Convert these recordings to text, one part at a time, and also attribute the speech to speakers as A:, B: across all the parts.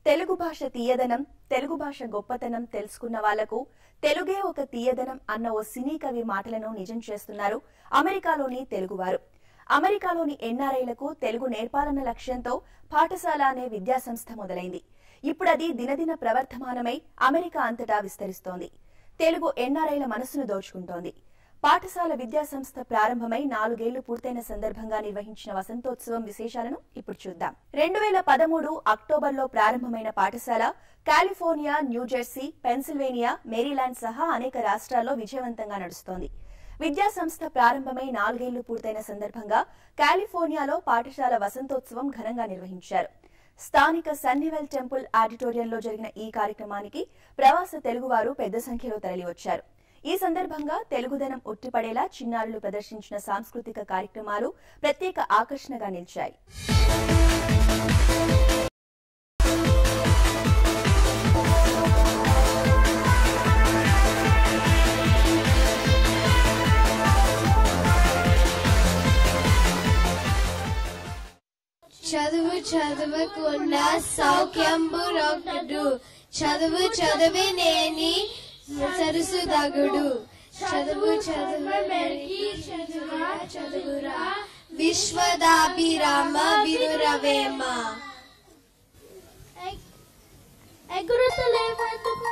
A: తెలుగు భాష తీయదనం తెలుగు భాష గొప్పతనం తెలుసుకున్న వాళ్లకు తెలుగే ఒక తీయదనం అన్న ఓ సినీ కవి మాటలను నిజం చేస్తున్నారు అమెరికాలోని తెలుగువారు అమెరికాలోని ఎన్ఆర్ఐలకు తెలుగు నేర్పాలన్న లక్ష్యంతో పాఠశాల అనే విద్యాసంస్థ మొదలైంది ఇప్పుడది దినదిన ప్రవర్ధమానమై అమెరికా అంతటా విస్తరిస్తోంది తెలుగు ఎన్ఆర్ఐల మనసును దోచుకుంటోంది పాఠశాల విద్యాసంస్థ ప్రారంభమై నాలుగేళ్లు పూర్తయిన సందర్భంగా నిర్వహించిన వసంతోత్సవం విశేషాలను ఇప్పుడు చూద్దాం రెండు వేల పదమూడు అక్టోబర్లో ప్రారంభమైన పాఠశాల కాలిఫోర్నియా న్యూజెర్సీ పెన్సిల్వేనియా మేరీలాండ్ సహా అనేక రాష్ట్రాల్లో విజయవంతంగా నడుస్తోంది విద్యాసంస్థ ప్రారంభమై నాలుగేళ్లు పూర్తయిన సందర్భంగా కాలిఫోర్నియాలో పాఠశాల వసంతోత్సవం ఘనంగా నిర్వహించారు స్థానిక సన్నివెల్ టెంపుల్ ఆడిటోరియంలో జరిగిన ఈ కార్యక్రమానికి ప్రవాస తెలుగువారు పెద్ద సంఖ్యలో తరలివచ్చారు ఈ సందర్భంగా తెలుగుదనం ఉట్టిపడేలా చిన్నారులు ప్రదర్శించిన సాంస్కృతిక కార్యక్రమాలు ప్రత్యేక ఆకర్షణగా నిలిచాయి
B: చదువు చదువుకున్న సౌఖ్యంబు రొక్కడు చదువు చదివి నేని సరసు దగుడు చదువు చదువు మెరికి చదువురా చదువురా విశ్వదాభిరామ వినురవేమ ఎగురుతలేవెందుకు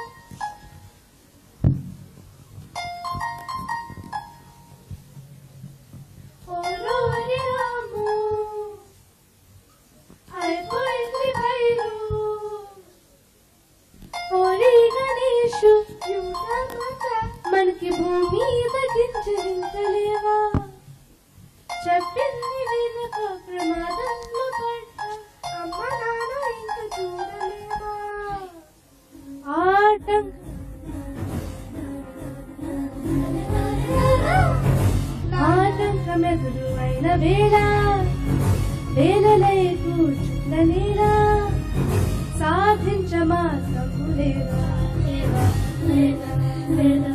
B: ఓరోరి రాము అయిపోయింది బయలు ఓరి గణేషు మనకి భూమి తగ్గించలేవా చెప్పింది వినక ప్రమాదంలో పడ్డ అమ్మ నాన్న ఇంక చూడలేవా ఆటం ఆటంకమెదురు అయిన వేళ వేలలై కూర్చుండలేరా సాధించమాత్రము లేదా లేదా లేదా లేదా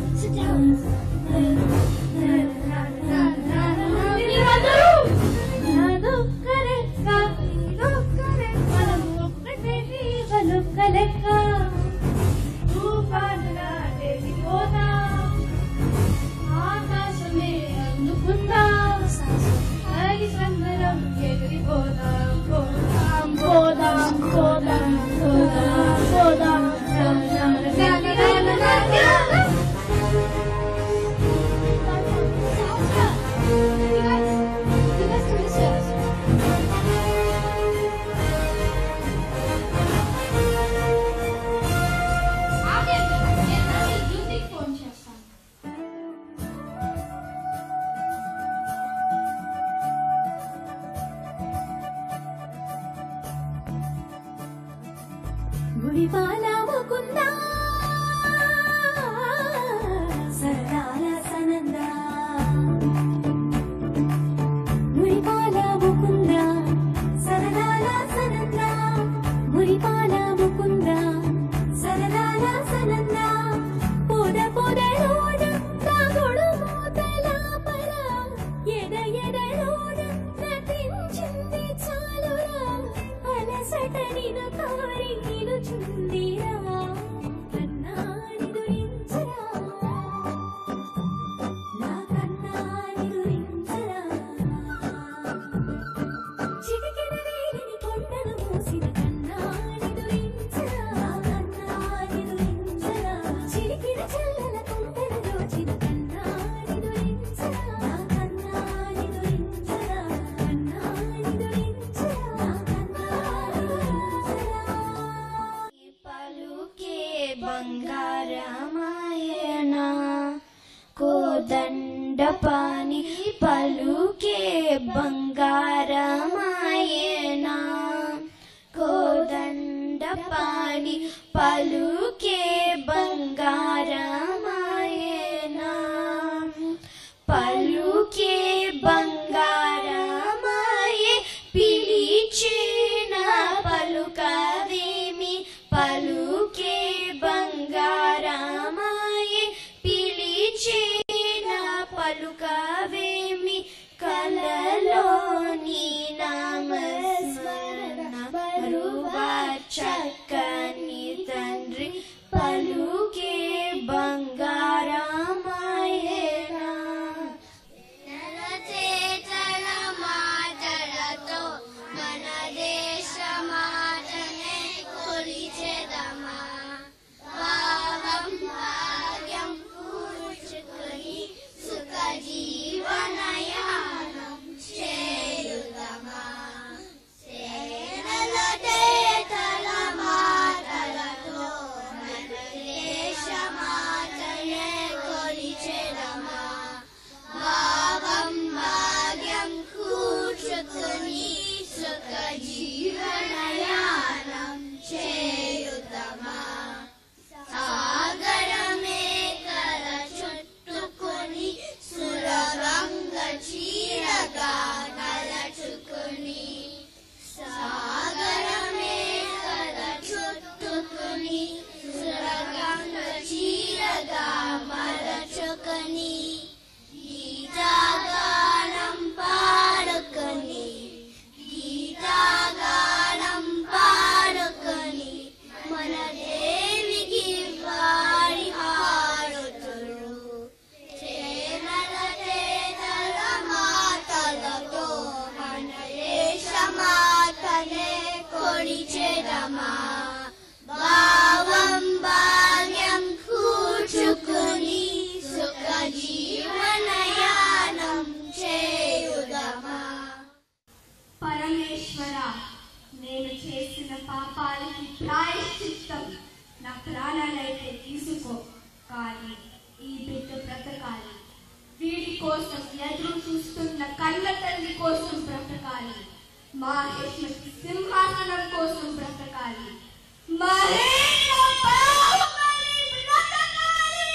B: నాదొక్కరెక్క, నీదొక్కరెక్క, మనము ఒక్కటే జీవలొక్క లెక్క. తుఫానులా ఎగిరిపోదాం, ఆకాశమే అందుకుందాం హరి సంబరం ఎగిరిపోదాం పోదాం పోదాం పోదాం పోదాం పోదాం రమ రమ రమ రమ రమ ఫోన్ చేస్తాను
C: గుడిపాల ముకుంద సరదాల సనంద గుడిపాల ముకుంద సరదాల సనంద గుడిపాల ముకుంద సరదాల సనంద పొద పొదలోన తాగుడు మూతల పర ఎడ ఎడలోన నటించింది చాలురా అలసట నిను కారి నిలుచుందిరా కన్నాని దురించరా నా కన్నాని దురించరా చిటికెన వేలిని కొండను మూసిన కన్నాని దురించరా నా కన్నాని దురించరా చిలికిన చల్లల కుండను దోచిన కన్నాని దురించరా నా కన్నాని దురించరా కన్నాని దురించరా నా కన్నాని దురించరా
B: పలుకే బంగారమాయణ కోదండపాని పలుకే బంగారమాయణ కోదండపాని పలుకే బంగారమాయణ పలుకే బంగారమాయే పిలిచిన పలుకవేమి పలుకే బంగారమాయే పిలిచిన పలుకవేమి కలలోని నామస్మరణ మరువ చక్క నా ప్రాణాలైతే తీసుకో కానీ ఈ బిడ్డ బ్రతకాలి వీడి కోసం ఎదురు చూస్తున్న కన్న తల్లి కోసం బ్రతకాలి మహేష్మతి సింహాసనం కోసం బ్రతకాలి మహేష్ బాహుబలి బ్రతకాలి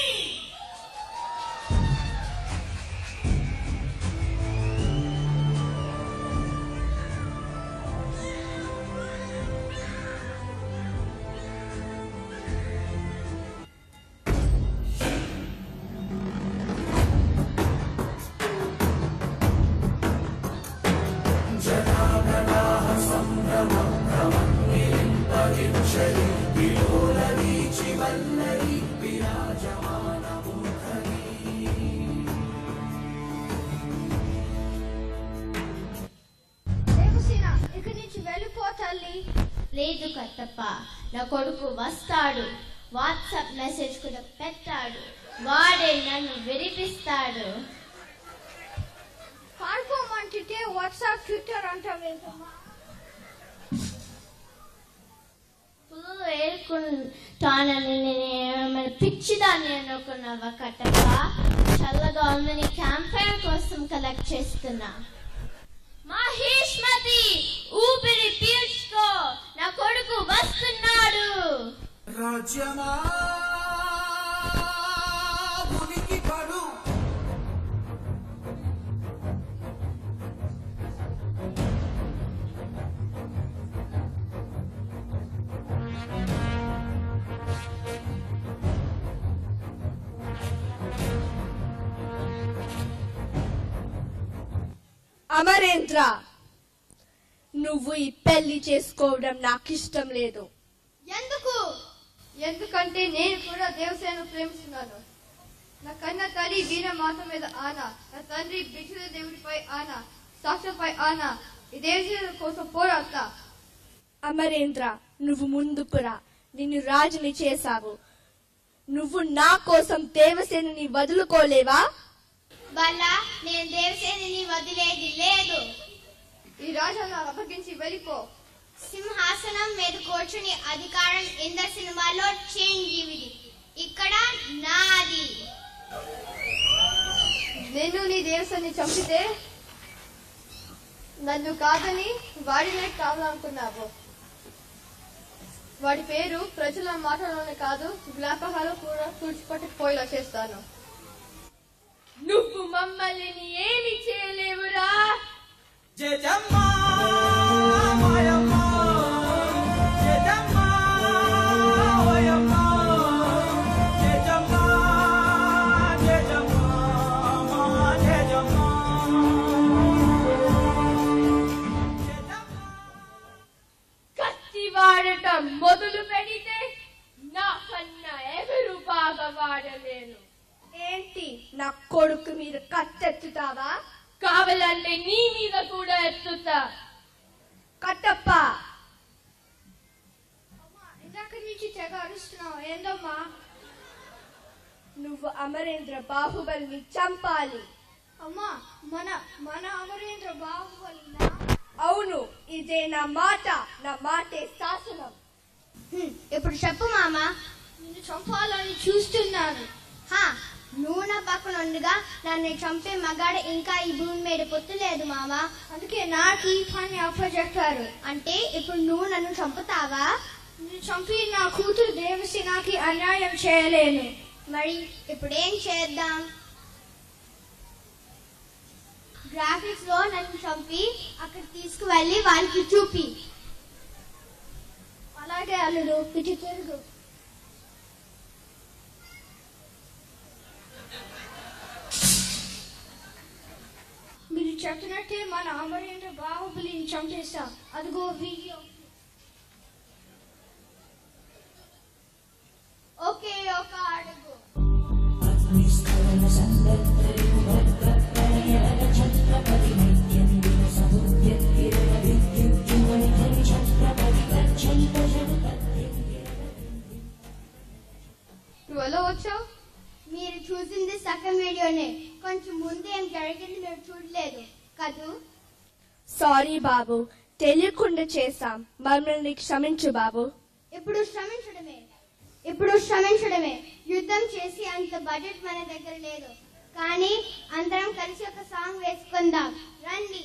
D: దేవసేన ఇక్కడి నుంచి వెళ్ళిపో తల్లి
E: లేదు కట్టప్ప నా కొడుకు వస్తాడు వాట్సాప్ మెసేజ్ కూడా పెట్టాడు వాడే నన్ను విడిపిస్తాడు
D: పారిపోమంటే వాట్సాప్ ట్విట్టర్ అంటావేంటమ్మా
E: పులులు ఏరుకుంటానని నేను ఏమైనా పిచ్చిదాన్ని అనుకున్నావా కట్టప్ప చల్లగా ఉందని క్యాంపెయిన్ కోసం కలెక్ట్ చేస్తున్నా మహేష్మతి ఊపిరి పీల్చుకో నా కొడుకు వస్తున్నాడు
F: రాజ్యమా ఉనికి పడు
D: అమరేంద్ర నువ్వు ఈ పెళ్లి చేసుకోవడం నాకు ఇష్టం లేదు
B: ఎందుకు ఎందుకంటే నేను కూడా దేవసేన ప్రేమిస్తున్నాను నా కన్న తల్లి వీర మాత మీద ఆన నా తండ్రి బిక్షుల దేవుడిపై ఆన సాక్షపై ఆన ఈ దేవసేన కోసం పోరాడతా
D: అమరేంద్ర నువ్వు ముందుకురా నిన్ను రాజుని చేశావు నువ్వు నా కోసం దేవసేనని వదులుకోలేవా
E: వల్ల నేను దేవసేనని వదిలేది లేదు
B: ఈ రాజాను అప్పగించి వెళ్ళిపో
E: సింహాసనం మీద కూర్చుని అధికారం ఇంద్ర సినిమాలో చిరంజీవిది ఇక్కడ నాది
B: నేను నీ దేవసాన్ని చంపితే నన్ను కాదని వాడినే కావాలనుకున్నావు వాడి పేరు ప్రజల మాటలోనే కాదు జ్ఞాపకాలు కూడా తుడిచిపట్టుకుపోయేలా చేస్తాను నువ్వు మమ్మల్ని ఏమి చేయలేవురా
F: జయజమ్మా మాయమ్మ జయజమ్మా ఓయమ్మ జయజమ్మా జయజమ్మా జయజమ్మా
B: కత్తి వాడటం మొదలు పెడితే నాకన్నా ఎవరు బాగా వాడలేను
D: ఏంటి నా కొడుకు మీద కత్తెత్తుతావా
B: కావాలంటే నీ మీద కూడా ఎత్తుతా
D: కట్టప్ప
B: ఇందాక నుంచి తెగ అరుస్తున్నావు ఏందమ్మా
D: నువ్వు అమరేంద్ర బాహుబలిని చంపాలి
B: అమ్మా మన మన అమరేంద్ర బాహుబలి
D: అవును ఇదే నా మాట నా మాటే శాసనం
E: ఇప్పుడు చెప్పు మామా
B: నిన్ను చంపాలని చూస్తున్నాను
E: హా నువ్వు నా పక్కన ఉండగా నన్ను చంపే మగాడ ఇంకా ఈ భూమి మీద పుట్టలేదు మామా
B: అందుకే నాకు ఈ పని అప్పచెప్పారు
E: అంటే ఇప్పుడు నువ్వు నన్ను చంపుతావా
B: నిన్ను చంపి నా కూతురు దేవసేనకి అన్యాయం చేయలేను
E: మరి ఇప్పుడేం చేద్దాం గ్రాఫిక్స్ లో నన్ను చంపి అక్కడ తీసుకువెళ్ళి వాళ్ళకి చూపి
B: అలాగే అల్లుడు ఇటు తిరుగు మీరు చెప్పినట్టే మన అమరేంద్ర బాహుబలిని చంపేస్తాం అదిగో వీడియో
E: ఓకే ఒక అడుగు
B: నువ్వు ఎలా వచ్చావు
E: మీరు చూసింది సగం వీడియోనే కొంచెం ముందు ఏం జరిగింది మీరు చూడలేదు కదూ
D: సారీ బాబు తెలియకుండా చేశాం మమ్మల్ని క్షమించు బాబు
E: ఇప్పుడు శ్రమించడమే ఇప్పుడు శ్రమించడమే యుద్ధం చేసి అంత బడ్జెట్ మన దగ్గర లేదు కానీ అందరం కలిసి ఒక సాంగ్ వేసుకుందాం రండి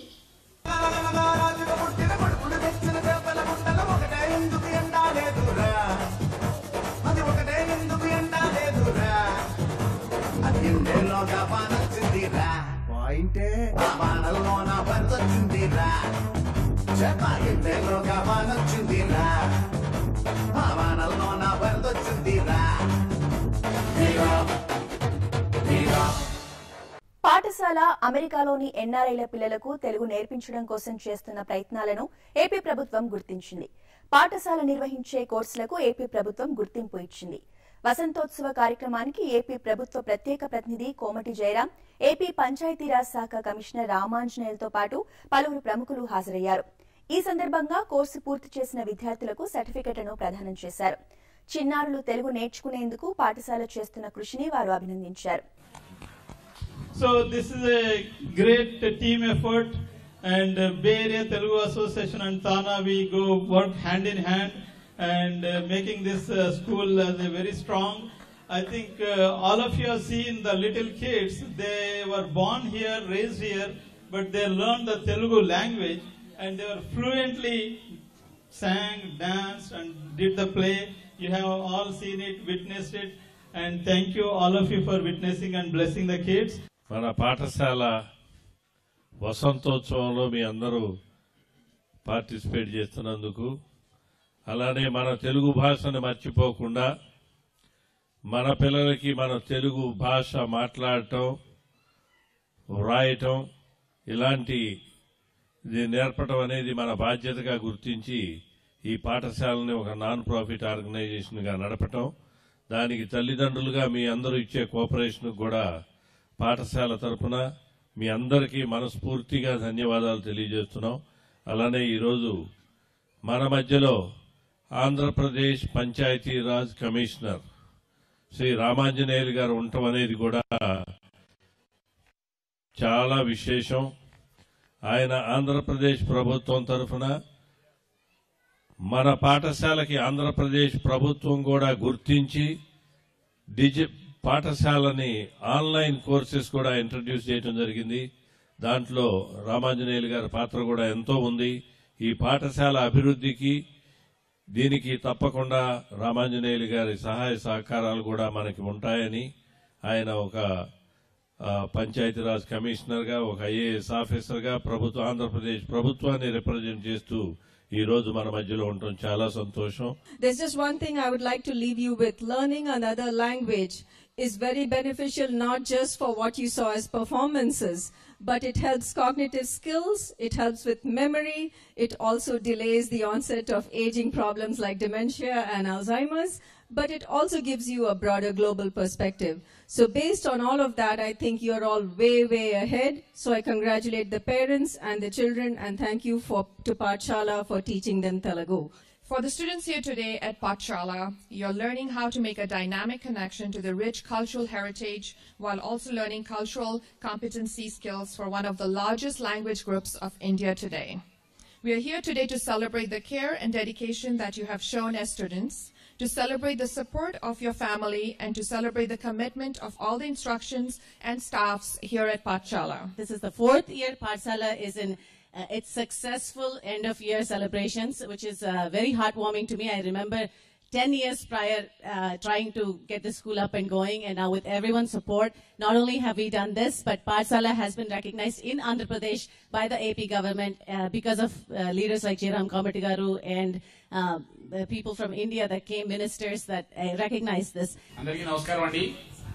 F: రాజుగా పుట్టిన కొడుకులు తెచ్చిన చేపల గుండెల ఒకటే ఎందుకు ఎండాలేదురా అది ఒకటే ఎందుకు ఎండాలేదురా అది ఎండేలోగా బానొచ్చిందిరా పాయింటే ఆ బాణల్లో నా పరిదొచ్చిందిరా చెప్ప ఎండేలోగా బానొచ్చిందిరా ఆ బాణల్లో నా పరిదొచ్చిందిరా హీరో హీరో
A: పాఠశాల అమెరికాలోని ఎన్ఆర్ఐల పిల్లలకు తెలుగు నేర్పించడం కోసం చేస్తున్న ప్రయత్నాలను ఏపీ ప్రభుత్వం గుర్తించింది పాఠశాల నిర్వహించే కోర్సులకు ఏపీ ప్రభుత్వం గుర్తింపు ఇచ్చింది వసంతోత్సవ కార్యక్రమానికి ఏపీ ప్రభుత్వ ప్రత్యేక ప్రతినిధి కోమటి జయరాం ఏపీ పంచాయతీరాజ్ శాఖ కమిషనర్ రామాంజనేయులతో పాటు పలువురు ప్రముఖులు హాజరయ్యారు ఈ సందర్భంగా కోర్సు పూర్తి చేసిన విద్యార్థులకు సర్టిఫికెట్లను ప్రదానం చేశారు చిన్నారులు తెలుగు నేర్చుకునేందుకు పాఠశాల చేస్తున్న కృషిని వారు అభినందించారు
G: So this is a great uh, team effort and uh, Bay Area Telugu Association and Thana we go work hand in hand and uh, making this uh, school uh, the very strong. I think uh, all of you have seen the little kids, they were born here, raised here, but they learned the Telugu language and they were fluently sang, danced, and did the play. You have all seen it, witnessed it, and thank you all of you for witnessing and blessing the kids.
H: మన పాఠశాల వసంతోత్సవంలో మీ అందరూ participate చేస్తున్నందుకు అలానే మన తెలుగు భాషను మర్చిపోకుండా మన పిల్లలకి మన తెలుగు భాష మాట్లాడటం వ్రాయటం ఇలాంటి ఇది నేర్పటం అనేది మన బాధ్యతగా గుర్తించి ఈ పాఠశాలని ఒక నాన్ ప్రాఫిట్ ఆర్గనైజేషన్గా నడపటం దానికి తల్లిదండ్రులుగా మీ అందరూ ఇచ్చే కోఆపరేషన్ కూడా పాఠశాల తరపున మీ అందరికీ మనస్ఫూర్తిగా ధన్యవాదాలు తెలియజేస్తున్నాం అలానే ఈరోజు మన మధ్యలో ఆంధ్రప్రదేశ్ పంచాయతీరాజ్ కమిషనర్ శ్రీ రామాంజనేయులు గారు ఉండటం అనేది కూడా చాలా విశేషం ఆయన ఆంధ్రప్రదేశ్ ప్రభుత్వం తరఫున మన పాఠశాలకి ఆంధ్రప్రదేశ్ ప్రభుత్వం కూడా గుర్తించి డిజి పాఠశాలని ఆన్లైన్ కోర్సెస్ కూడా ఇంట్రడ్యూస్ చేయడం జరిగింది దాంట్లో రామాంజనేయులు గారి పాత్ర కూడా ఎంతో ఉంది ఈ పాఠశాల అభివృద్ధికి దీనికి తప్పకుండా రామాంజనేయులు గారి సహాయ సహకారాలు కూడా మనకి ఉంటాయని ఆయన ఒక ఆ, పంచాయతీరాజ్ కమిషనర్గా ఒక ఐఏఎస్ ఆఫీసర్గా ప్రభుత్వ ఆంధ్రప్రదేశ్ ప్రభుత్వాన్ని రిప్రజెంట్ చేస్తూ ఈ రోజు మన మధ్యలో ఉండటం చాలా సంతోషం
I: There's just one thing I would like to leave you with. Learning another language is very beneficial not just for what you saw as performances, but it helps cognitive skills, it helps with memory, it also delays the onset of aging problems like dementia and Alzheimer's, but it also gives you a broader global perspective. So based on all of that, I think you're all way, way ahead. So I congratulate the parents and the children and thank you for, to Patshala for teaching them Telugu.
J: For the students here today at Patshala, you're learning how to make a dynamic connection to the rich cultural heritage while also learning cultural competency skills for one of the largest language groups of India today. We are here today to celebrate the care and dedication that you have shown as students, to celebrate the support of your family, and to celebrate the commitment of all the instructions and staffs here at Patshala.
K: This is the fourth year Parsala is in uh, its successful end of year celebrations, which is uh, very heartwarming to me. I remember 10 years prior uh, trying to get the school up and going, and now with everyone's support, not only have we done this, but Parsala has been recognized in Andhra Pradesh by the AP government uh, because of uh, leaders like Jairam Kamatigaru and uh, the people from India that came, ministers that uh, recognize this.
L: అందరికీ నమస్కారం అండి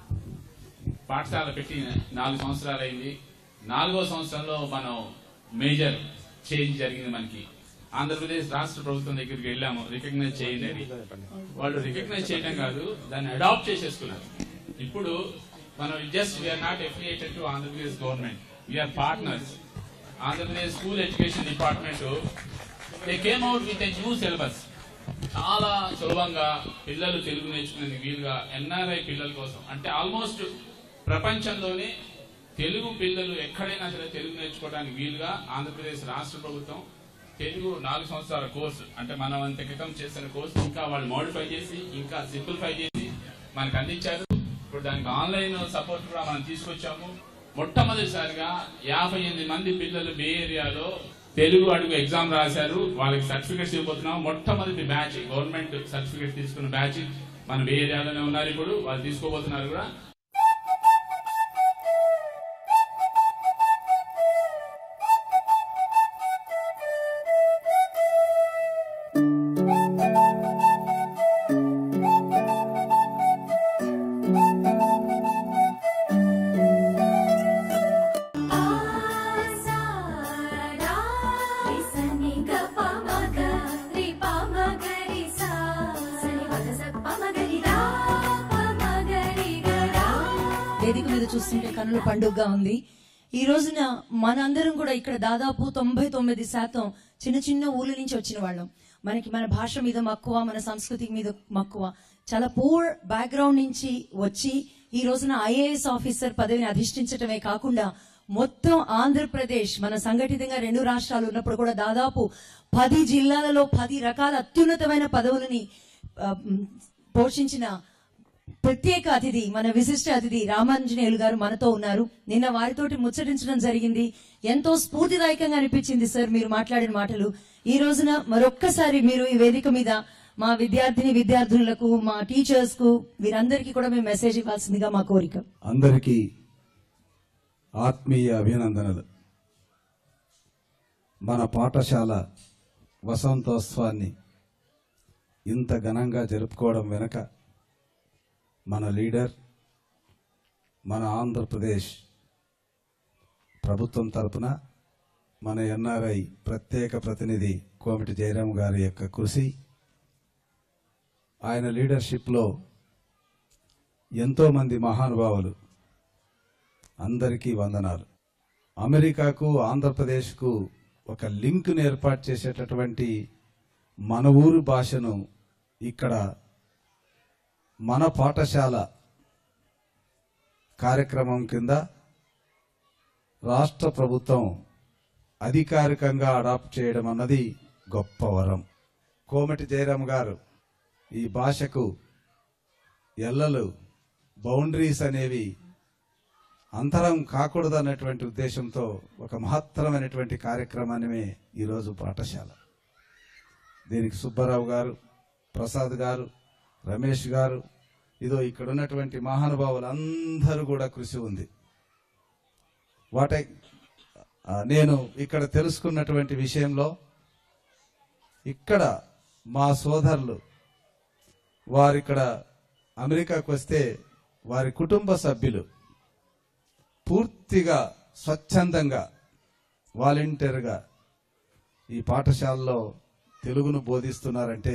L: పాఠశాల పెట్టి నాలుగు సంవత్సరాలు అయింది నాలుగో సంవత్సరంలో మనం మేజర్ చేంజ్ జరిగింది మనకి ఆంధ్రప్రదేశ్ రాష్ట్ర ప్రభుత్వం దగ్గరికి వెళ్ళాము రికగ్నైజ్ చేయండి అని వాళ్ళు రికగ్నైజ్ చేయడం కాదు దాన్ని అడాప్ట్ చేసేసుకున్నారు ఇప్పుడు మనం just we're not affiliated to Andhra Pradesh government we're partners Andhra Pradesh school education department they came out with a new syllabus చాలా సులభంగా పిల్లలు తెలుగు నేర్చుకునే వీలుగా ఎన్ఆర్ఐ పిల్లల కోసం అంటే ఆల్మోస్ట్ ప్రపంచంలోనే తెలుగు పిల్లలు ఎక్కడైనా సరే తెలుగు నేర్చుకోవడానికి వీలుగా ఆంధ్రప్రదేశ్ రాష్ట్ర ప్రభుత్వం తెలుగు నాలుగు సంవత్సరాల కోర్సు అంటే మనం అంత క్రితం చేసిన కోర్సు ఇంకా వాళ్ళు మోడిఫై చేసి ఇంకా సింప్లిఫై చేసి మనకు అందించారు ఇప్పుడు దానికి ఆన్లైన్ సపోర్ట్ కూడా మనం తీసుకొచ్చాము మొట్టమొదటిసారిగా యాభై ఎనిమిది మంది పిల్లలు బే ఏరియాలో తెలుగు అడుగు ఎగ్జామ్ రాశారు వాళ్ళకి సర్టిఫికెట్స్ ఇవ్వబోతున్నాం మొట్టమొదటి బ్యాచ్ గవర్నమెంట్ సర్టిఫికెట్ తీసుకున్న బ్యాచ్ మన బే ఏరియాలోనే ఉన్నారు ఇప్పుడు వాళ్ళు తీసుకోబోతున్నారు కూడా
M: వేదిక మీద చూస్తుంటే కన్నుల పండుగగా ఉంది ఈ రోజున మనందరం కూడా ఇక్కడ దాదాపు తొంభై తొమ్మిది శాతం చిన్న చిన్న ఊళ్ళ నుంచి వచ్చిన వాళ్ళం మనకి మన భాష మీద మక్కువ మన సంస్కృతి మీద మక్కువ చాలా పూర్ బ్యాక్గ్రౌండ్ నుంచి వచ్చి ఈ రోజున ఐఏఎస్ ఆఫీసర్ పదవిని అధిష్ఠించటమే కాకుండా మొత్తం ఆంధ్రప్రదేశ్ మన సంఘటితంగా రెండు రాష్ట్రాలు ఉన్నప్పుడు కూడా దాదాపు పది జిల్లాలలో పది రకాల అత్యున్నతమైన పదవులని ఆ, మ్, పోషించిన ప్రత్యేక అతిథి మన విశిష్ట అతిథి రామాంజనేయులు గారు మనతో ఉన్నారు నిన్న వారితోటి ముచ్చటించడం జరిగింది ఎంతో స్ఫూర్తిదాయకంగా అనిపించింది సార్ మీరు మాట్లాడిన మాటలు ఈ రోజున మరొక్కసారి మీరు ఈ వేదిక మీద మా విద్యార్థిని విద్యార్థులకు మా టీచర్స్ కు వీరందరికీ కూడా మేము మెసేజ్ ఇవ్వాల్సిందిగా మా కోరిక
N: అందరికీ ఆత్మీయ అభినందనలు మన పాఠశాల వసంతోత్సవాన్ని ఇంత ఘనంగా జరుపుకోవడం వెనుక మన లీడర్ మన ఆంధ్రప్రదేశ్ ప్రభుత్వం తరపున మన ఎన్ఆర్ఐ ప్రత్యేక ప్రతినిధి కోమిటి జయరాం గారి యొక్క కృషి ఆయన లీడర్షిప్లో ఎంతోమంది మహానుభావులు అందరికీ వందనాలు అమెరికాకు ఆంధ్రప్రదేశ్కు ఒక లింక్ను ఏర్పాటు చేసేటటువంటి మన ఊరు భాషను ఇక్కడ మన పాఠశాల కార్యక్రమం కింద రాష్ట్ర ప్రభుత్వం అధికారికంగా అడాప్ట్ చేయడం అన్నది గొప్ప వరం కోమటి జయరాం గారు ఈ భాషకు ఎల్లలు బౌండరీస్ అనేవి అంతరం కాకూడదన్నటువంటి ఉద్దేశంతో ఒక మహత్తరమైనటువంటి కార్యక్రమాన్ని ఈరోజు పాఠశాల దీనికి సుబ్బారావు గారు ప్రసాద్ గారు రమేష్ గారు ఇదో ఇక్కడ ఉన్నటువంటి మహానుభావులు అందరూ కూడా కృషి ఉంది వాటి ఆ, నేను ఇక్కడ తెలుసుకున్నటువంటి విషయంలో ఇక్కడ మా సోదరులు వారిక్కడ అమెరికాకు వస్తే వారి కుటుంబ సభ్యులు పూర్తిగా స్వచ్ఛందంగా వాలంటీర్గా ఈ పాఠశాలలో తెలుగును బోధిస్తున్నారంటే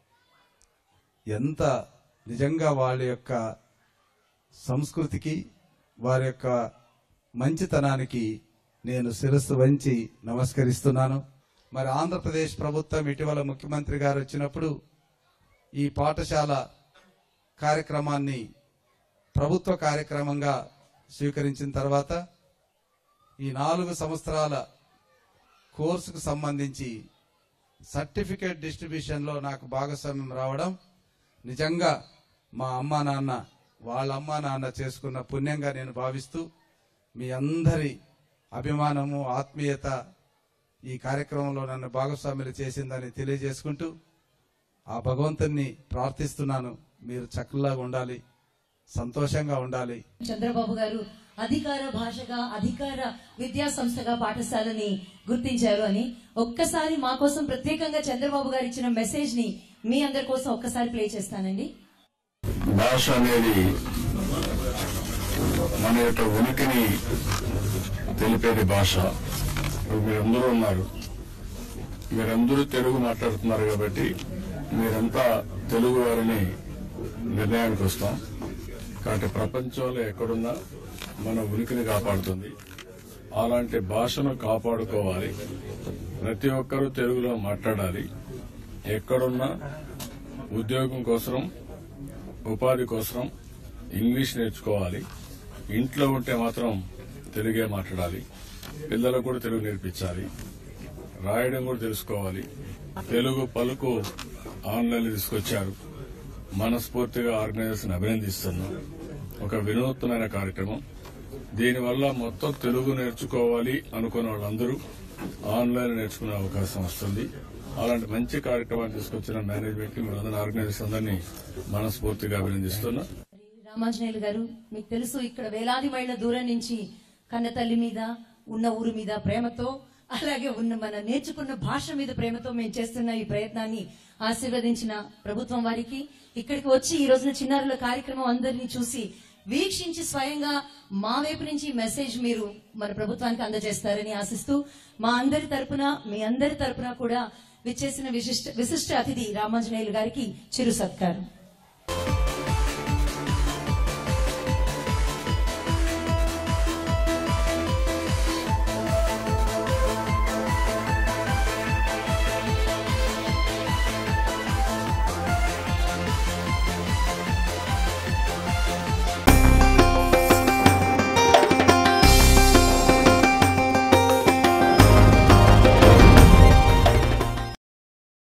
N: ఎంత నిజంగా వాళ్ళ యొక్క సంస్కృతికి వారి యొక్క మంచితనానికి నేను శిరస్సు వంచి నమస్కరిస్తున్నాను మరి ఆంధ్రప్రదేశ్ ప్రభుత్వం ఇటీవల ముఖ్యమంత్రి గారు వచ్చినప్పుడు ఈ పాఠశాల కార్యక్రమాన్ని ప్రభుత్వ కార్యక్రమంగా స్వీకరించిన తర్వాత ఈ నాలుగు సంవత్సరాల కోర్సుకు సంబంధించి సర్టిఫికేట్ డిస్ట్రిబ్యూషన్లో నాకు భాగస్వామ్యం రావడం నిజంగా మా అమ్మా నాన్న వాళ్ళ అమ్మా నాన్న చేసుకున్న పుణ్యంగా నేను భావిస్తూ మీ అందరి అభిమానము ఆత్మీయత ఈ కార్యక్రమంలో నన్ను భాగస్వాములు చేసిందని తెలియజేసుకుంటూ ఆ భగవంతుని ప్రార్థిస్తున్నాను మీరు చక్కలాగా ఉండాలి సంతోషంగా ఉండాలి
M: చంద్రబాబు గారు అధికార భాషగా అధికార విద్యా సంస్థగా పాఠశాలని గుర్తించారు అని ఒక్కసారి మా కోసం ప్రత్యేకంగా చంద్రబాబు గారు ఇచ్చిన మెసేజ్ ని మీ అందరి కోసం ఒక్కసారి ప్లే చేస్తానండి
O: భాష అనేది మన యొక్క ఉనికిని తెలిపేది భాష ఇప్పుడు మీరందరూ ఉన్నారు మీరందరూ తెలుగు మాట్లాడుతున్నారు కాబట్టి మీరంతా తెలుగు వారిని నిర్ణయానికి వస్తాం కాబట్టి ప్రపంచంలో ఎక్కడున్నా మన ఉనికిని కాపాడుతుంది అలాంటి భాషను కాపాడుకోవాలి ప్రతి ఒక్కరూ తెలుగులో మాట్లాడాలి ఎక్కడున్నా ఉద్యోగం కోసం ఉపాధి కోసం ఇంగ్లీష్ నేర్చుకోవాలి ఇంట్లో ఉంటే మాత్రం తెలుగే మాట్లాడాలి పిల్లలకు కూడా తెలుగు నేర్పించాలి రాయడం కూడా తెలుసుకోవాలి తెలుగు పలుకు ఆన్లైన్ తీసుకొచ్చారు మనస్ఫూర్తిగా ఆర్గనైజేషన్ అభినందిస్తున్నాం ఒక వినూత్నమైన కార్యక్రమం దీనివల్ల మొత్తం తెలుగు నేర్చుకోవాలి అనుకున్న వాళ్ళందరూ ఆన్లైన్ నేర్చుకునే అవకాశం వస్తుంది అలాంటి మంచి కార్యక్రమాన్ని తీసుకొచ్చిన మేనేజ్మెంట్ కి మన ఆర్గనైజేషన్ అందరినీ మనస్ఫూర్తిగా అభినందిస్తున్నా
M: రామాంజనేయులు గారు మీకు తెలుసు ఇక్కడ వేలాది మైళ్ళ దూరం నుంచి కన్న తల్లి మీద ఉన్న ఊరు మీద ప్రేమతో అలాగే ఉన్న మన నేర్చుకున్న భాష మీద ప్రేమతో మేము చేస్తున్న ఈ ప్రయత్నాన్ని ఆశీర్వదించిన ప్రభుత్వం వారికి ఇక్కడికి వచ్చి ఈ రోజున చిన్నారుల కార్యక్రమం అందరినీ చూసి వీక్షించి స్వయంగా మా వైపు నుంచి ఈ మెసేజ్ మీరు మన ప్రభుత్వానికి అందజేస్తారని ఆశిస్తూ మా అందరి తరపున మీ అందరి తరపున కూడా విచ్చేసిన విశిష్ట విశిష్ట అతిథి రామాంజనేయులు గారికి చిరు సత్కారం